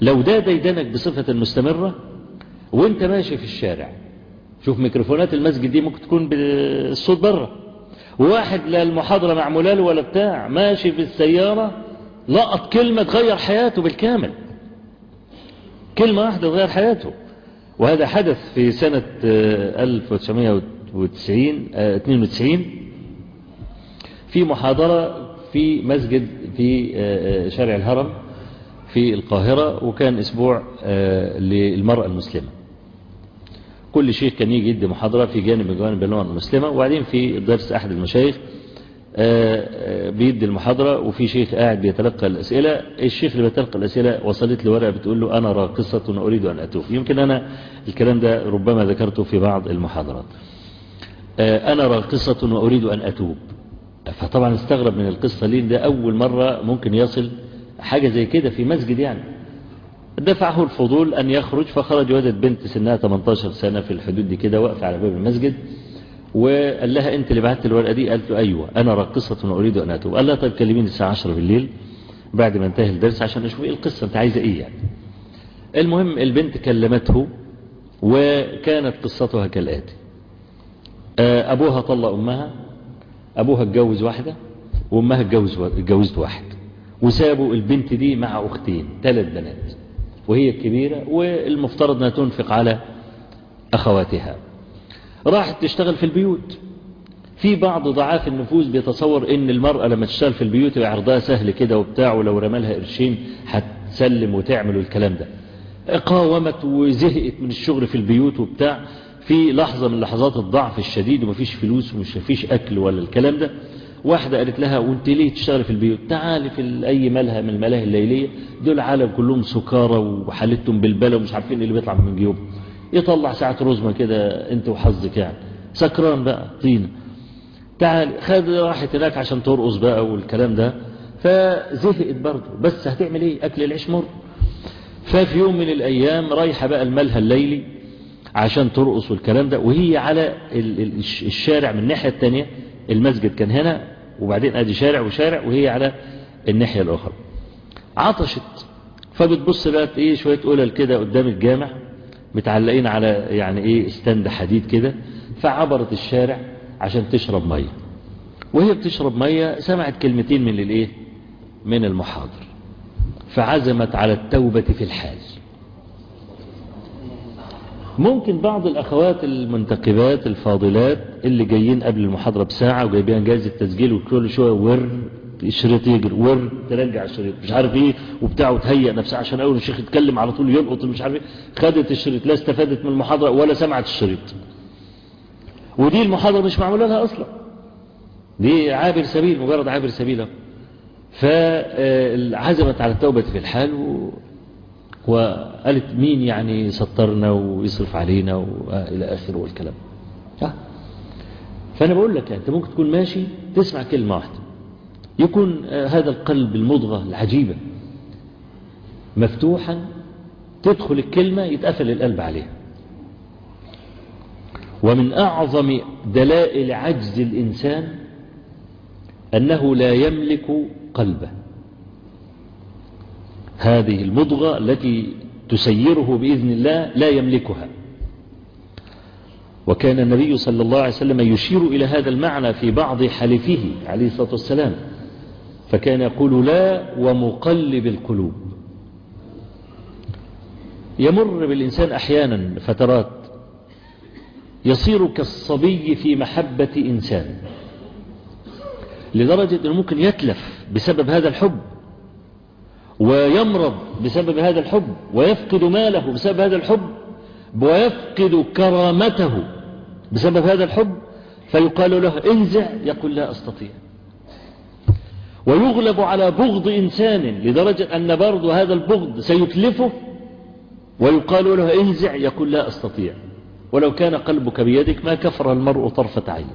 لو ده ديدنك بصفة مستمرة وانت ماشي في الشارع شوف ميكروفونات المسجد دي ممكن تكون بالصوت بره وواحد لا المحاضرة معمولة له ولا بتاع ماشي في السيارة لقط كلمة تغير حياته بالكامل كلمة واحدة تغير حياته وهذا حدث في سنة 1990 92 في محاضرة في مسجد في شارع الهرم في القاهرة وكان أسبوع للمرأة المسلمة كل شيخ كان يجي يدي محاضرة في جانب من جوانب المرأة المسلمة وبعدين في درس أحد المشايخ بيدي المحاضرة وفي شيخ قاعد بيتلقى الأسئلة الشيخ اللي بيتلقى الأسئلة وصلت لي ورقة بتقول له أنا راقصة أريد أن أتوب يمكن أنا الكلام ده ربما ذكرته في بعض المحاضرات أنا راقصة وأريد أن أتوب فطبعا استغرب من القصة ليه ده أول مرة ممكن يصل حاجة زي كده في مسجد يعني دفعه الفضول أن يخرج فخرج وجد بنت سنها 18 سنة في الحدود دي كده واقفة على باب المسجد وقال لها أنت اللي بعت الورقة دي قالت له أيوة أنا راقصة وأريد أن أتوب قال لها طيب كلميني الساعة 10 بالليل بعد ما انتهي الدرس عشان أشوف إيه القصة أنت عايزة إيه يعني المهم البنت كلمته وكانت قصتها كالآتي أبوها طلق أمها أبوها اتجوز واحدة وأمها اتجوز اتجوزت واحد وسابوا البنت دي مع أختين ثلاث بنات وهي الكبيرة والمفترض أنها تنفق على أخواتها راحت تشتغل في البيوت في بعض ضعاف النفوس بيتصور ان المرأة لما تشتغل في البيوت يبقى عرضها سهل كده وبتاع ولو رمالها قرشين هتسلم وتعمل الكلام ده قاومت وزهقت من الشغل في البيوت وبتاع في لحظة من لحظات الضعف الشديد ومفيش فلوس ومش فيش أكل ولا الكلام ده واحدة قالت لها وانت ليه تشتغل في البيوت تعالي في أي ملهى من الملاهي الليلية دول عالم كلهم سكارى وحالتهم بالبلا ومش عارفين اللي بيطلع من جيوبهم يطلع ساعة رزمة كده انت وحظك يعني سكران بقى طينة تعال خد راحت هناك عشان ترقص بقى والكلام ده فزهقت برضه بس هتعمل ايه اكل العيش مر ففي يوم من الايام رايحة بقى الملهى الليلي عشان ترقص والكلام ده وهي على الشارع من الناحية التانية المسجد كان هنا وبعدين ادي شارع وشارع وهي على الناحية الاخرى عطشت فبتبص لقت ايه شوية قلل كده قدام الجامع متعلقين على يعني ايه استند حديد كده فعبرت الشارع عشان تشرب مية وهي بتشرب مية سمعت كلمتين من الايه من المحاضر فعزمت على التوبة في الحال ممكن بعض الأخوات المنتقبات الفاضلات اللي جايين قبل المحاضرة بساعة وجايبين جايزة تسجيل وكل شوية ور الشريط يجري ور ترجع الشريط مش عارف ايه وبتاع وتهيأ نفسها عشان اول الشيخ يتكلم على طول يلقط مش عارف ايه خدت الشريط لا استفادت من المحاضرة ولا سمعت الشريط ودي المحاضرة مش معمولة لها اصلا دي عابر سبيل مجرد عابر سبيل فعزمت على التوبة في الحال و... وقالت مين يعني يسطرنا ويصرف علينا وإلى آخره والكلام فأنا بقول لك أنت ممكن تكون ماشي تسمع كلمة واحدة يكون هذا القلب المضغة العجيبة مفتوحا تدخل الكلمة يتقفل القلب عليها ومن أعظم دلائل عجز الإنسان أنه لا يملك قلبه هذه المضغة التي تسيره بإذن الله لا يملكها وكان النبي صلى الله عليه وسلم يشير إلى هذا المعنى في بعض حلفه عليه الصلاة والسلام فكان يقول لا ومقلب القلوب يمر بالإنسان أحيانا فترات يصير كالصبي في محبة إنسان لدرجة أنه ممكن يتلف بسبب هذا الحب ويمرض بسبب هذا الحب ويفقد ماله بسبب هذا الحب ويفقد كرامته بسبب هذا الحب فيقال له انزع يقول لا أستطيع ويغلب على بغض إنسان لدرجة أن برضو هذا البغض سيتلفه ويقال له انزع يقول لا أستطيع ولو كان قلبك بيدك ما كفر المرء طرفة عين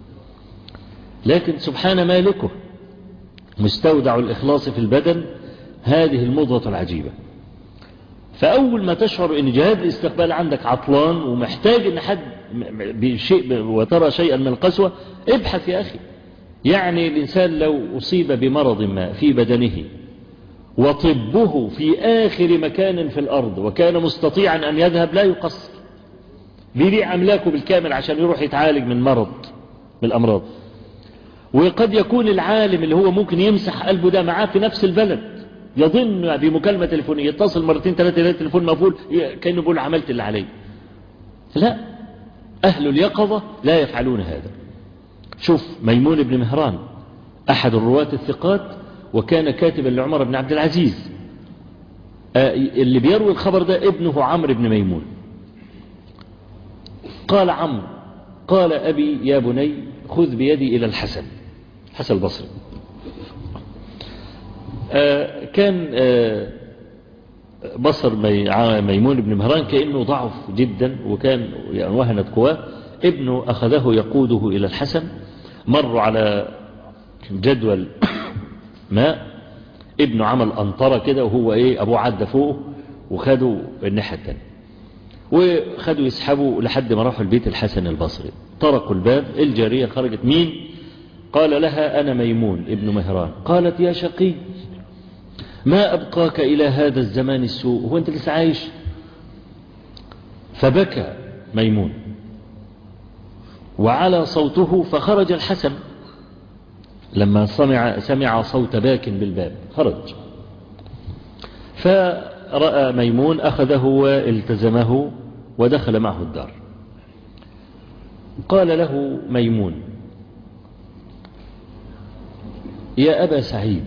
لكن سبحان مالكه مستودع الإخلاص في البدن هذه المضغة العجيبة فأول ما تشعر أن جهاد الاستقبال عندك عطلان ومحتاج أن حد بشيء وترى شيئا من القسوة ابحث يا أخي يعني الإنسان لو أصيب بمرض ما في بدنه وطبه في آخر مكان في الأرض وكان مستطيعا أن يذهب لا يقصر بيبيع أملاكه بالكامل عشان يروح يتعالج من مرض من الأمراض وقد يكون العالم اللي هو ممكن يمسح قلبه ده معاه في نفس البلد يظن بمكالمة تليفونية يتصل مرتين ثلاثة يلاقي التليفون مقفول كأنه بيقول عملت اللي عليه لا أهل اليقظة لا يفعلون هذا شوف ميمون بن مهران أحد الرواة الثقات وكان كاتبا لعمر بن عبد العزيز اللي بيروي الخبر ده ابنه عمرو بن ميمون قال عمرو قال أبي يا بني خذ بيدي إلى الحسن حسن البصري كان بصر ميمون بن مهران كأنه ضعف جدا وكان يعني وهنت قواه ابنه أخذه يقوده إلى الحسن مروا على جدول ماء ابنه عمل أنطرة كده وهو إيه أبوه عدى فوقه وخدوا الناحية التانية وخدوا يسحبوا لحد ما راحوا البيت الحسن البصري طرقوا الباب الجارية خرجت مين قال لها أنا ميمون ابن مهران قالت يا شقي ما أبقاك إلى هذا الزمان السوء هو أنت لسه عايش فبكى ميمون وعلى صوته فخرج الحسن لما سمع, سمع صوت باك بالباب خرج فرأى ميمون أخذه والتزمه ودخل معه الدار قال له ميمون يا أبا سعيد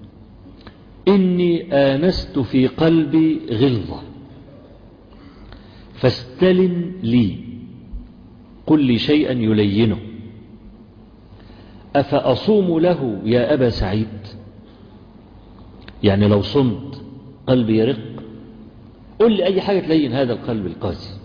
إني آنست في قلبي غلظة فاستلن لي قل لي شيئا يلينه أفأصوم له يا أبا سعيد يعني لو صمت قلبي يرق قل لي أي حاجة تلين هذا القلب القاسي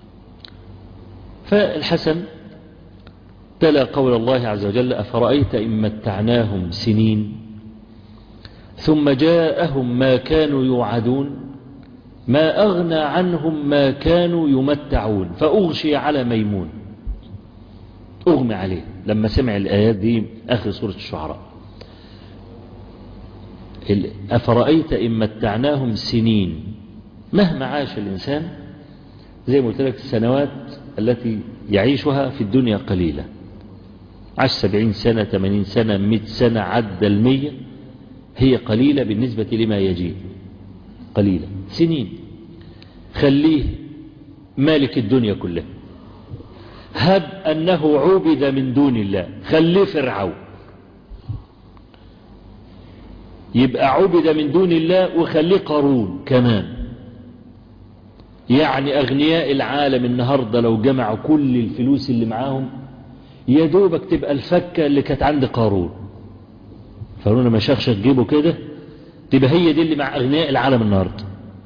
فالحسن تلا قول الله عز وجل أفرأيت إن متعناهم سنين ثم جاءهم ما كانوا يوعدون ما أغنى عنهم ما كانوا يمتعون فأغشي على ميمون أغمى عليه لما سمع الآيات دي آخر سورة الشعراء أفرأيت إن متعناهم سنين مهما عاش الإنسان زي ما قلت لك السنوات التي يعيشها في الدنيا قليلة عاش سبعين سنة ثمانين سنة مئة سنة عدى المية هي قليلة بالنسبة لما يجي قليلة سنين خليه مالك الدنيا كلها هب أنه عبد من دون الله خليه فرعون يبقى عبد من دون الله وخليه قارون كمان يعني أغنياء العالم النهاردة لو جمعوا كل الفلوس اللي معاهم يا دوبك تبقى الفكة اللي كانت عند قارون قارون لما شخشخ جيبه كده تبقى هي دي اللي مع أغنياء العالم النهاردة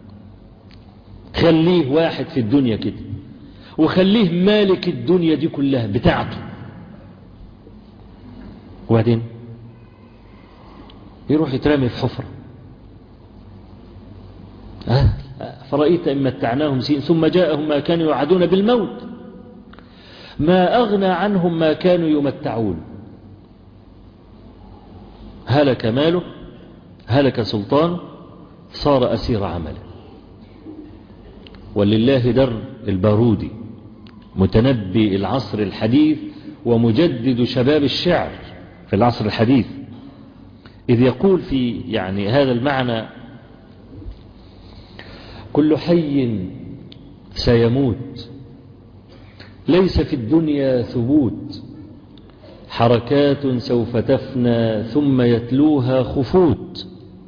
خليه واحد في الدنيا كده وخليه مالك الدنيا دي كلها بتاعته وبعدين يروح يترمي في حفرة أه فرأيت إن متعناهم سين ثم جاءهم ما كانوا يوعدون بالموت ما أغنى عنهم ما كانوا يمتعون هلك ماله هلك سلطان صار أسير عمله ولله در البارودي متنبي العصر الحديث ومجدد شباب الشعر في العصر الحديث إذ يقول في يعني هذا المعنى كل حي سيموت ليس في الدنيا ثبوت حركات سوف تفنى ثم يتلوها خفوت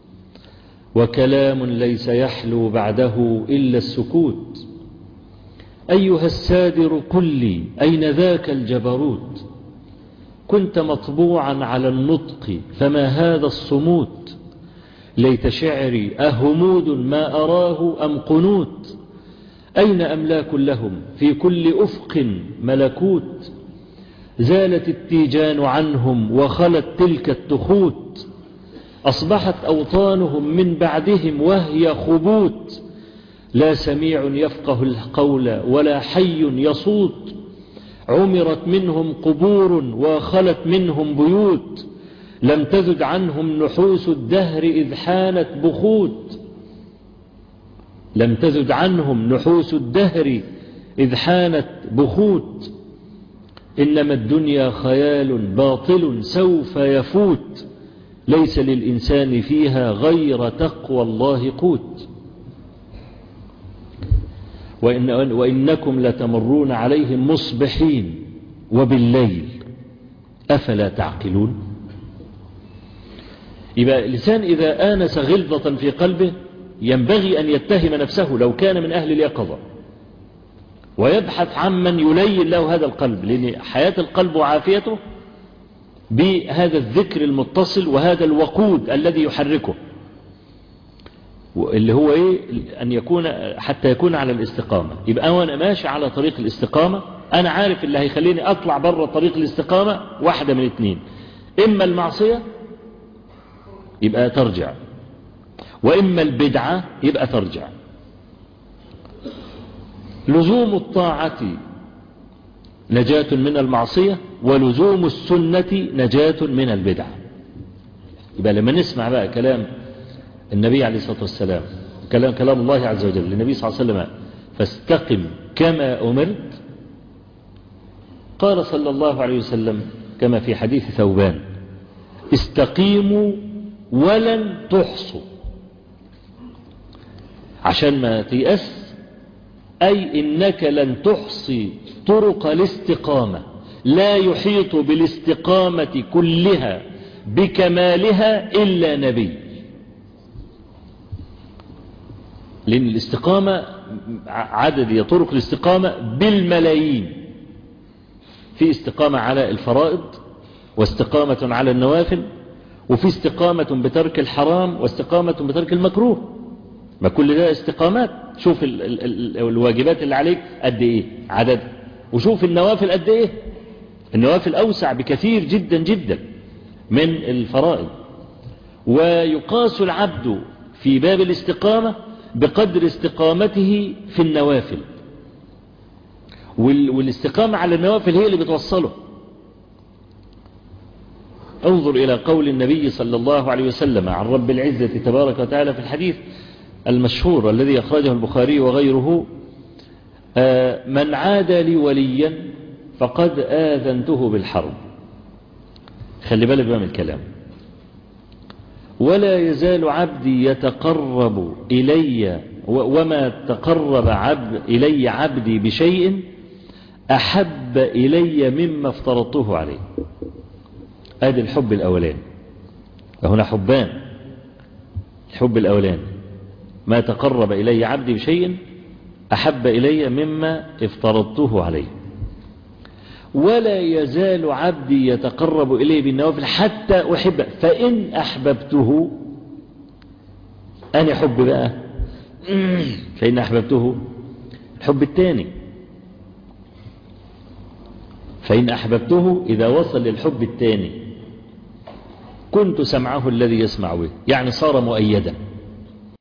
وكلام ليس يحلو بعده إلا السكوت أيها السادر قل لي أين ذاك الجبروت كنت مطبوعا على النطق فما هذا الصموت ليت شعري أهمود ما أراه أم قنوت أين أملاك لهم في كل أفق ملكوت زالت التيجان عنهم وخلت تلك التخوت أصبحت أوطانهم من بعدهم وهي خبوت لا سميع يفقه القول ولا حي يصوت عمرت منهم قبور وخلت منهم بيوت لم تزد عنهم نحوس الدهر إذ حانت بخوت لم تزد عنهم نحوس الدهر إذ حانت بخوت إنما الدنيا خيال باطل سوف يفوت ليس للإنسان فيها غير تقوى الله قوت وإن وإنكم لتمرون عليهم مصبحين وبالليل أفلا تعقلون يبقى الإنسان إذا آنس غلظة في قلبه ينبغي أن يتهم نفسه لو كان من أهل اليقظة ويبحث عمن يلين له هذا القلب لأن حياة القلب وعافيته بهذا الذكر المتصل وهذا الوقود الذي يحركه اللي هو ايه ان يكون حتى يكون على الاستقامة يبقى انا ماشي على طريق الاستقامة انا عارف اللي هيخليني اطلع بره طريق الاستقامة واحدة من اتنين اما المعصية يبقى ترجع واما البدعة يبقى ترجع لزوم الطاعة نجاة من المعصية ولزوم السنة نجاة من البدعة يبقى لما نسمع بقى كلام النبي عليه الصلاة والسلام كلام كلام الله عز وجل للنبي صلى الله عليه وسلم فاستقم كما أمرت قال صلى الله عليه وسلم كما في حديث ثوبان استقيموا ولن تحصوا عشان ما تيأس أي إنك لن تحصي طرق الاستقامة لا يحيط بالاستقامة كلها بكمالها إلا نبي لأن الاستقامة عدد طرق الاستقامة بالملايين في استقامة على الفرائض واستقامة على النوافل وفي استقامة بترك الحرام واستقامة بترك المكروه ما كل ده استقامات شوف ال ال ال الواجبات اللي عليك قد ايه عدد وشوف النوافل قد ايه النوافل اوسع بكثير جدا جدا من الفرائض ويقاس العبد في باب الاستقامة بقدر استقامته في النوافل والاستقامة على النوافل هي اللي بتوصله انظر إلى قول النبي صلى الله عليه وسلم عن رب العزة تبارك وتعالى في الحديث المشهور الذي أخرجه البخاري وغيره من عاد لي وليا فقد آذنته بالحرب خلي بالك بقى من الكلام ولا يزال عبدي يتقرب إلي وما تقرب عبد إلي عبدي بشيء أحب إلي مما افترضته عليه هذا الحب الأولان هنا حبان الحب الأولان ما تقرب إلي عبدي بشيء أحب إلي مما افترضته عليه ولا يزال عبدي يتقرب إلي بالنوافل حتى أحب فإن أحببته أنا حب بقى فإن أحببته الحب الثاني فإن أحببته إذا وصل للحب الثاني كنت سمعه الذي يسمع به يعني صار مؤيدا